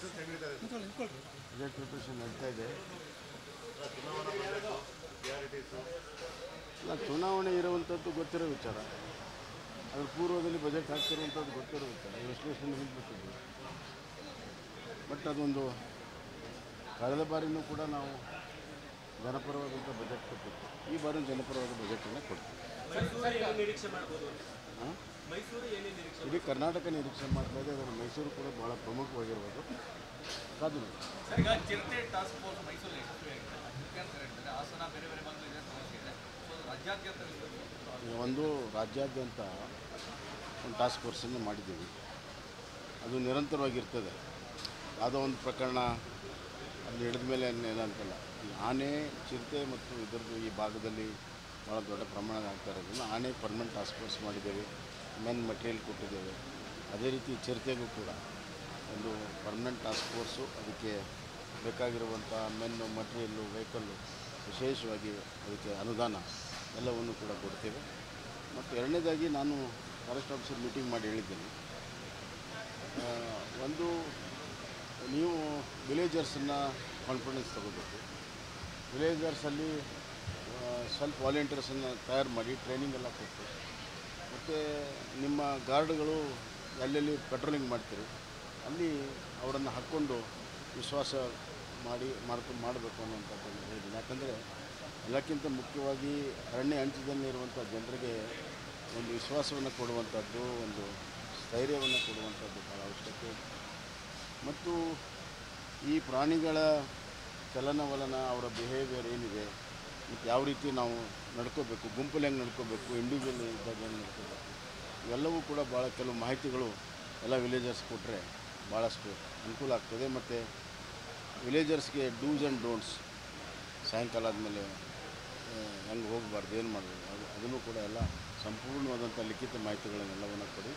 Budget preparation ನಡೀತಾ ಇದೆ ಇಲ್ಲ ಚುನಾವಣೆ ಇರುವಂಥದ್ದು ಗೊತ್ತಿರೋ ವಿಚಾರ ಅದ್ರ ಪೂರ್ವದಲ್ಲಿ ಬಜೆಟ್ ಹಾಕ್ತಿರುವಂಥದ್ದು ಗೊತ್ತಿರೋ ವಿಚಾರ ವಿಶ್ಲೇಷಣೆ ಹಿಂದ್ಬಿಟ್ಟಿದ್ದು ಬಟ್ ಅದೊಂದು ಕಳೆದ ಬಾರಿನೂ ಕೂಡ ನಾವು ಜನಪರವಾದಂಥ ಬಜೆಟ್ ಕೊಟ್ಟಿತ್ತು ಈ ಬಾರಿ ಜನಪರವಾದ ಬಜೆಟನ್ನು ಕೊಡ್ತೀವಿ ಮೈಸೂರು ಏನು ನಿರೀಕ್ಷೆ ಮಾಡ್ಬೋದು ಅಂತ ಹಾಂ ಮೈಸೂರು ಏನೇನು ನಿರೀಕ್ಷೆ ಇಡೀ ಕರ್ನಾಟಕ ನಿರೀಕ್ಷೆ ಮಾಡ್ತಾ ಇದೆ ಅದರ ಮೈಸೂರು ಕೂಡ ಭಾಳ ಪ್ರಮುಖವಾಗಿರ್ಬೋದು ಕಾದು ನೋಡಿ. ಸರ್ ಈಗ ಚಿರತೆ ಟಾಸ್ಕ್ ಫೋರ್ಸ್ ಮೈಸೂರಲ್ಲಿ ಯಶಸ್ವಿಯಾಗಿದೆ ಅದಕ್ಕೆ ಅಂತ ಹೇಳ್ತಾರೆ ಹಾಸನ ಬೇರೆ ಬೇರೆ ಭಾಗದಲ್ಲಿ ಇದೆ ಸಮಸ್ಯೆ ಇದೆ ಸೊ ರಾಜ್ಯಾದ್ಯಂತ ವಿಸ್ತರಿಸಿ. ಒಂದು ರಾಜ್ಯಾದ್ಯಂತ ಒಂದು ಟಾಸ್ಕ್ ಫೋರ್ಸನ್ನು ಮಾಡಿದ್ದೀವಿ ಅದು ನಿರಂತರವಾಗಿರ್ತದೆ ಯಾವುದೋ ಒಂದು ಪ್ರಕರಣ ಅಲ್ಲಿ ಹಿಡಿದ ಮೇಲೆ ಏನಂತಲ್ಲ ಈ ಆನೆ ಚಿರತೆ ಮತ್ತು ಇದರದ್ದು ಈ ಭಾಗದಲ್ಲಿ ಭಾಳ ದೊಡ್ಡ ಪ್ರಮಾಣದ ಆಗ್ತಾ ಇರೋದ್ರಿಂದ ಆನೆ ಪರ್ಮನೆಂಟ್ ಟಾಸ್ಕ್ ಫೋರ್ಸ್ ಮಾಡಿದ್ದೇವೆ ಮೆನ್ ಮಟೀರಿಯಲ್ ಕೊಟ್ಟಿದ್ದೇವೆ ಅದೇ ರೀತಿ ಚಿರತೆಗೂ ಕೂಡ ಒಂದು ಪರ್ಮನೆಂಟ್ ಟಾಸ್ಕ್ ಫೋರ್ಸು ಅದಕ್ಕೆ ಬೇಕಾಗಿರುವಂಥ ಮೆನ್ನು ಮಟೀರಿಯಲ್ಲು ವೆಹಿಕಲ್ಲು ವಿಶೇಷವಾಗಿ ಅದಕ್ಕೆ ಅನುದಾನ ಎಲ್ಲವನ್ನು ಕೂಡ ಕೊಡ್ತೇವೆ ಮತ್ತು ಎರಡನೇದಾಗಿ ನಾನು ಫಾರೆಸ್ಟ್ ಆಫೀಸರ್ ಮೀಟಿಂಗ್ ಮಾಡಿ ಹೇಳಿದ್ದೇನೆ ಆ, ಒಂದು ನೀವು ವಿಲೇಜರ್ಸನ್ನು ಕಾನ್ಫಿಡೆನ್ಸ್ ತಗೋಬೇಕು ವಿಲೇಜರ್ಸಲ್ಲಿ ಸೆಲ್ಫ್ ವಾಲಂಟಿಯರ್ಸನ್ನು ತಯಾರು ಮಾಡಿ ಟ್ರೈನಿಂಗ್ ಎಲ್ಲ ಕೊಟ್ಟು ಮತ್ತು ನಿಮ್ಮ ಗಾರ್ಡ್ಗಳು ಎಲ್ಲೆಲ್ಲಿ ಪೆಟ್ರೋಲಿಂಗ್ ಮಾಡ್ತೀರಿ ಅಲ್ಲಿ ಅವರನ್ನು ಹಾಕ್ಕೊಂಡು ವಿಶ್ವಾಸ ಮಾಡಿ ಮಾಡ್ಕೊಂಡು ಮಾಡಬೇಕು ಅನ್ನೋಂಥದ್ದನ್ನು ಹೇಳಿದ್ದೀನಿ ಯಾಕಂದರೆ ಎಲ್ಲಕ್ಕಿಂತ ಮುಖ್ಯವಾಗಿ ಅರಣ್ಯ ಅಂಚದಲ್ಲಿರುವಂಥ ಜನರಿಗೆ ಒಂದು ವಿಶ್ವಾಸವನ್ನು ಕೊಡುವಂಥದ್ದು ಒಂದು ಸ್ಥೈರ್ಯವನ್ನು ಕೊಡುವಂಥದ್ದು ಭಾಳ ಅವಶ್ಯಕತೆ ಇದೆ ಮತ್ತು ಈ ಪ್ರಾಣಿಗಳ ಚಲನವಲನ ಅವರ ಬಿಹೇವಿಯರ್ ಏನಿದೆ ಮತ್ತು ಯಾವ ರೀತಿ ನಾವು ನಡ್ಕೋಬೇಕು ಗುಂಪಲ್ಲಿ ಹೆಂಗೆ ನಡ್ಕೋಬೇಕು ಇಂಡಿವಿಜುವಲ್ ಇದ್ದಾಗ ಹೆಂಗೆ ನಡ್ಕೋಬೇಕು ಇವೆಲ್ಲವೂ ಕೂಡ ಭಾಳ ಕೆಲವು ಮಾಹಿತಿಗಳು ಎಲ್ಲ ವಿಲೇಜರ್ಸ್ ಕೊಟ್ಟರೆ ಭಾಳಷ್ಟು ಅನುಕೂಲ ಆಗ್ತದೆ ಮತ್ತು ವಿಲೇಜರ್ಸ್ಗೆ ಡೂಸ್ ಆ್ಯಂಡ್ ಡೋಂಟ್ಸ್ ಸಾಯಂಕಾಲ ಆದಮೇಲೆ ಹೆಂಗೆ ಹೋಗಬಾರ್ದು ಏನು ಮಾಡಬೇಕು ಅದು ಅದನ್ನು ಕೂಡ ಎಲ್ಲ ಸಂಪೂರ್ಣವಾದಂಥ ಲಿಖಿತ ಮಾಹಿತಿಗಳನ್ನೆಲ್ಲವನ್ನು ಕೊಡಿ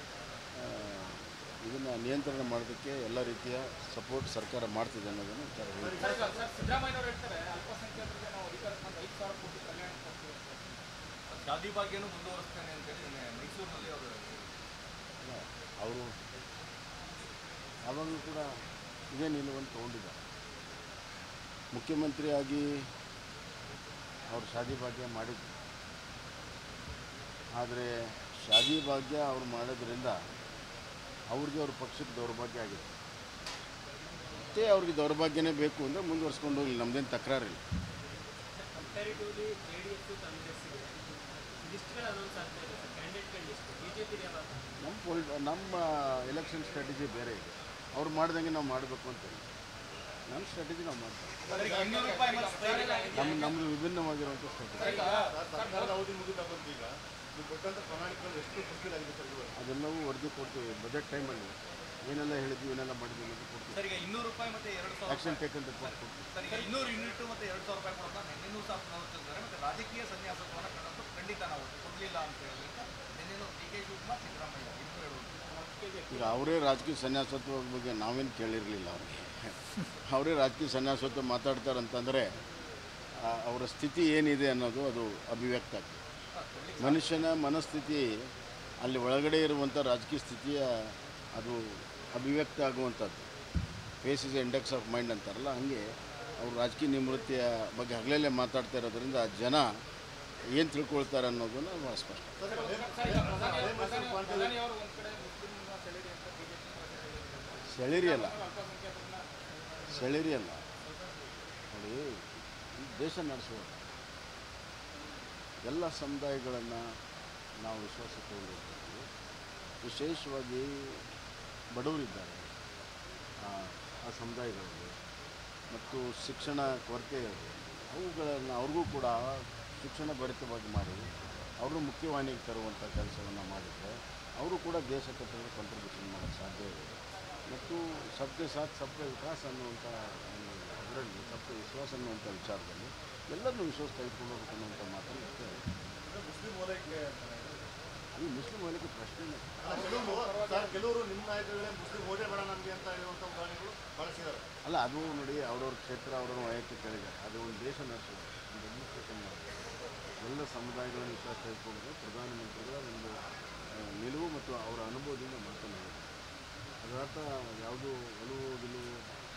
ಇದನ್ನು ನಿಯಂತ್ರಣ ಮಾಡೋದಕ್ಕೆ ಎಲ್ಲ ರೀತಿಯ ಸಪೋರ್ಟ್ ಸರ್ಕಾರ ಮಾಡ್ತಿದೆ ಅನ್ನೋದನ್ನು ವಿಚಾರ ಹೇಳಿ ಸಿದ್ದರಾಮಯ್ಯನವರು ಹೇಳ್ತಾರೆ ಅಲ್ಪಸಂಖ್ಯಾತರಿಗೆ ನಾವು ಅಧಿಕಾರ ಬಂದು ಐದು ಸಾವಿರ ಕೋಟಿ ಕಲ್ಯಾಣ ಕೊಡ್ತೀವಿ ಅಂತ. ಶಾದಿ ಭಾಗ್ಯನೂ ಮುಂದುವರಿಸ್ತೇನೆ ಅಂತೇಳಿ ನಿನ್ನೆ ಮೈಸೂರಿನಲ್ಲಿ ಅವರು ಅವರು ಯಾವಾಗಲೂ ಕೂಡ ಇದೇ ನಿಲುವನ್ನು ತೊಗೊಂಡಿದ್ದಾರೆ ಮುಖ್ಯಮಂತ್ರಿಯಾಗಿ ಅವರು ಶಾದಿ ಭಾಗ್ಯ ಮಾಡಿದ್ರು ಆದರೆ ಶಾದಿ ಭಾಗ್ಯ ಅವ್ರು ಮಾಡೋದ್ರಿಂದ ಅವ್ರಿಗೆ ಅವ್ರ ಪಕ್ಷಕ್ಕೆ ದೌರ್ಭಾಗ್ಯ ಆಗಿದೆ ಮತ್ತೆ ಅವ್ರಿಗೆ ದೌರ್ಭಾಗ್ಯನೇ ಬೇಕು ಅಂದರೆ ಮುಂದುವರ್ಸ್ಕೊಂಡು ಹೋಗಲಿ ನಮ್ಮದೇನು ತಕರಾರಿಲ್ಲ comparatively J D S Congress ಲಿಸ್ಟ್ಗಳು ಅನೌನ್ಸ್ ಆಗ್ತಾ ಇದೆ ಸರ್ ಕ್ಯಾಂಡಿಡೇಟ್ಗಳ ಲಿಸ್ಟ್ ಬಿಜೆಪಿ ಯಾವಾಗ ನಮ್ಮ ಪೊಲ್ ನಮ್ಮ ಎಲೆಕ್ಷನ್ ಸ್ಟ್ರಾಟಜಿ ಬೇರೆ ಇದೆ ಅವ್ರು ಮಾಡ್ದಂಗೆ ನಾವು ಮಾಡಬೇಕು ಅಂತ ಇಲ್ಲ. ನಮ್ಮ ಸ್ಟ್ರಾಟಜಿ ನಾವು ಮಾಡ್ತೀವಿ ಸರ್, ಈಗ ಇನ್ನೂರು ರೂಪಾಯಿ ಮತ್ತು ಸ್ಥೈರ್ಯ ನಮ್ಮ ನಮ್ಮದು ವಿಭಿನ್ನವಾಗಿರುವಂಥ ಸ್ಟ್ರಾಟಜಿ ಸರ್ಕಾರದ ಅವಧಿ ಮುಗಿದ ಬಂದೀಗ ನೀವು ಕೊಟ್ಟಂತ ಪ್ರಣಾಳಿಕೆಗಳು ಎಷ್ಟು ಫುಲ್ಫಿಲ್ ಆಗಿದೆ ಸರ್ ಇವಾಗ ಅದೆಲ್ಲವೂ ವರದಿ ಕೊಡ್ತೀವಿ ಬಜೆಟ್ ಟೈಮಲ್ಲಿ ಏನೆಲ್ಲ ಹೇಳಿದ್ವಿ ಏನೆಲ್ಲ ಮಾಡಿದ್ವಿ ಅನ್ನೋದು ಕೊಡ್ತೀವಿ ಸರ್ ಈಗ ಇನ್ನೂರು ರೂಪಾಯಿ ಮತ್ತು ಎರಡು ಸಾವಿರ ಆ್ಯಕ್ಷನ್ ಟೇಕನ್ ರಿಪೋರ್ಟ್ ಕೊಡ್ತೀವಿ ಸರ್ ಈಗ ಇನ್ನೂರು ಯೂನಿಟ್ ಮತ್ತು ಎರಡು ಸಾವಿರ ರೂಪಾಯಿ ಕೊಡೋದನ್ನ ನಿನ್ನೆನೂ ಸಹ ಪುನರುಚ್ಚರಿಸಿದ್ದಾರೆ ಮತ್ತು ರಾಜಕೀಯ ಸನ್ಯಾಸತ್ವವನ್ನು ಕಂಡಂತೂ ಖಂಡಿತ ನಾವು ಕೊಡಲಿಲ್ಲ ಅಂತ ಹೇಳಿ ನಿನ್ನೆನೂ ಡಿ ಕೆ ಶಿವಕುಮಾರ್ ಸಿದ್ದರಾಮಯ್ಯ ಇಬ್ಬರು ಹೇಳುವುದು ಈಗ ಅವರೇ ರಾಜಕೀಯ ಸನ್ಯಾಸತ್ವ ಬಗ್ಗೆ ನಾವೇನು ಕೇಳಿರಲಿಲ್ಲ ಅವ್ರಿಗೆ ಅವರೇ ರಾಜಕೀಯ ಸನ್ಯಾಸತ್ವ ಮಾತಾಡ್ತಾರಂತಂದರೆ ಆ- ಅವರ ಸ್ಥಿತಿ ಏನಿದೆ ಅನ್ನೋದು ಅದು ಅಭಿವ್ಯಕ್ತ ಆಗ್ತದೆ ಮನುಷ್ಯನ ಮನಸ್ಥಿತಿ ಅಲ್ಲಿ ಒಳಗಡೆ ಇರುವಂಥ ರಾಜಕೀಯ ಸ್ಥಿತಿಯ ಅದು ಅಭಿವ್ಯಕ್ತ ಆಗುವಂಥದ್ದು face is index of mind ಅಂತಾರಲ್ಲ ಹಾಗೆ ಅವರು ರಾಜಕೀಯ ನಿವೃತ್ತಿಯ ಬಗ್ಗೆ ಹಗಲಲ್ಲೇ ಮಾತಾಡ್ತಾ ಇರೋದ್ರಿಂದ ಜನ ಏನು ತಿಳ್ಕೊಳ್ತಾರೆ ಅನ್ನೋದನ್ನು ಭಾಳ ಸ್ಪಷ್ಟ ಸರ್, ಈಗ ಪ್ರಧಾನಿ ಪ್ರಧಾನಿ- ಪ್ರಧಾನಿಯವರು ಒಂದ್ ಕಡೆ ಮುಸ್ಲಿಂ ಸೆಳೆರಿ ಅಂತ ಬಿಜೆಪಿ ಸೆಳೆರಿ ಅಲ್ಲ ಅಲ್ಪಸಂಖ್ಯಾತರನ್ನ ಸೆಳೆರಿ ಅಲ್ಲ ನೋಡಿ ಈ ದೇಶ ನಡೆಸುವ ಎಲ್ಲ ಸಮುದಾಯಗಳನ್ನು ನಾವು ವಿಶ್ವಾಸ ತಗೊಂಡಿರ್ತೀವಿ ವಿಶೇಷವಾಗಿ ಬಡವರಿದ್ದಾರೆ ಆ ಆ ಸಮುದಾಯಗಳಿಗೆ ಮತ್ತು ಶಿಕ್ಷಣ ಕೊರತೆ ಇದೆ ಅವುಗಳನ್ನು ಅವ್ರಿಗೂ ಕೂಡ ಶಿಕ್ಷಣ ಭರಿತವಾಗಿ ಮಾಡಿ ಅವರು ಮುಖ್ಯವಾಹಿನಿಗೆ ತರುವಂಥ ಕೆಲಸವನ್ನು ಮಾಡಿದರೆ ಅವರು ಕೂಡ ದೇಶ ಕಟ್ಟಲು ಕಾಂಟ್ರಿಬ್ಯೂಷನ್ ಮಾಡೋಕ್ಕೆ ಸಾಧ್ಯ ಇದೆ ಮತ್ತು ಸಬ್ಕೆ ಸಾಥ್ ಸಬ್ಕೆ ವಿಕಾಸ ಅನ್ನುವಂಥ ಅದರಲ್ಲಿ ಸಬ್ಕೆ ವಿಶ್ವಾಸ ಅನ್ನುವಂಥ ವಿಚಾರದಲ್ಲಿ ಎಲ್ಲರನ್ನೂ ವಿಶ್ವಾಸ ತೆಗೆದುಕೊಂಡು ಹೋಗ್ಬೇಕು ಅನ್ನುವಂಥ ಮಾತನ್ನು ಇಷ್ಟೇ ಮುಸ್ಲಿಂ ಓಲೈಕೆ ಅಂತಾರೆ. ಈ ಮುಸ್ಲಿಂ ವಲಯಕ್ಕೆ ಪ್ರಶ್ನೆ ಅಲ್ಲ, ಕೆಲವರು ಸರ್ ಕೆಲವರು ನಿಮ್ಮ ನಾಯಕರುಗಳೇ ಮುಸ್ಲಿಂ ಓದೇ ಬೇಡ ನಮಗೆ ಅಂತ ಹೇಳುವಂಥ ಉದಾಹರಣೆಗಳು ಬಳಸಿದ್ದಾರೆ ಅಲ್ಲ ಅದು ನೋಡಿ ಅವ್ರವ್ರ ಕ್ಷೇತ್ರ ಅವ್ರವ್ರ ವಯಕ್ಕೆ ಕೇಳಿದ್ದಾರೆ ಅದು ಒಂದು ದೇಶ ನಡೆಸೋದು ಒಂದು ಅಡ್ಮಿನಿಸ್ಟ್ರೇಷನ್ ಮಾಡೋದು ಎಲ್ಲ ಸಮುದಾಯಗಳ ವಿಶ್ವಾಸ ತೆಗೆದುಕೊಂಡು ಪ್ರಧಾನಮಂತ್ರಿಗಳ ಒಂದು ಆ, ನಿಲುವು ಮತ್ತು ಅವರ ಅನುಭವದಿಂದ ಮಾತನಾಡಿದ್ದಾರೆ ಅದರ ಅರ್ಥ ಯಾವುದು ಒಲವು ಗಿಲುವು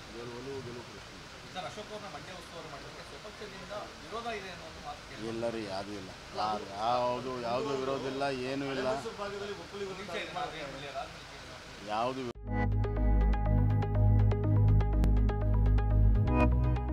ಅಶೋಕ್ ಅವ್ರನ್ನ ಮಂಡ್ಯ ಉಸ್ತುವಾರಿ ಮಾಡೋದಕ್ಕೆ ಸ್ವಪಕ್ಷದಿಂದ ವಿರೋಧ ಇದೆ ಅನ್ನೋ ಒಂದು ಮಾತು ಕೇಳಿ ಇಲ್ಲ ರೀ ಯಾವುದೂ ಇಲ್ಲ ಯಾರು ಯಾವುದು ಯಾವುದು ವಿರೋಧ ಇಲ್ಲ ಏನೂ ಇಲ್ಲ ಮೈಸೂರು ಭಾಗದಲ್ಲಿ ಒಕ್ಕಲಿಗರು ನಿಮಿಷ ಇದೆ, ನಾವು ಏನ್ ಬೆಳೆಯೋದು? ಆದ್ಮೇಲೆ ಕೇಳಿ ನಾವು. ಯಾವುದು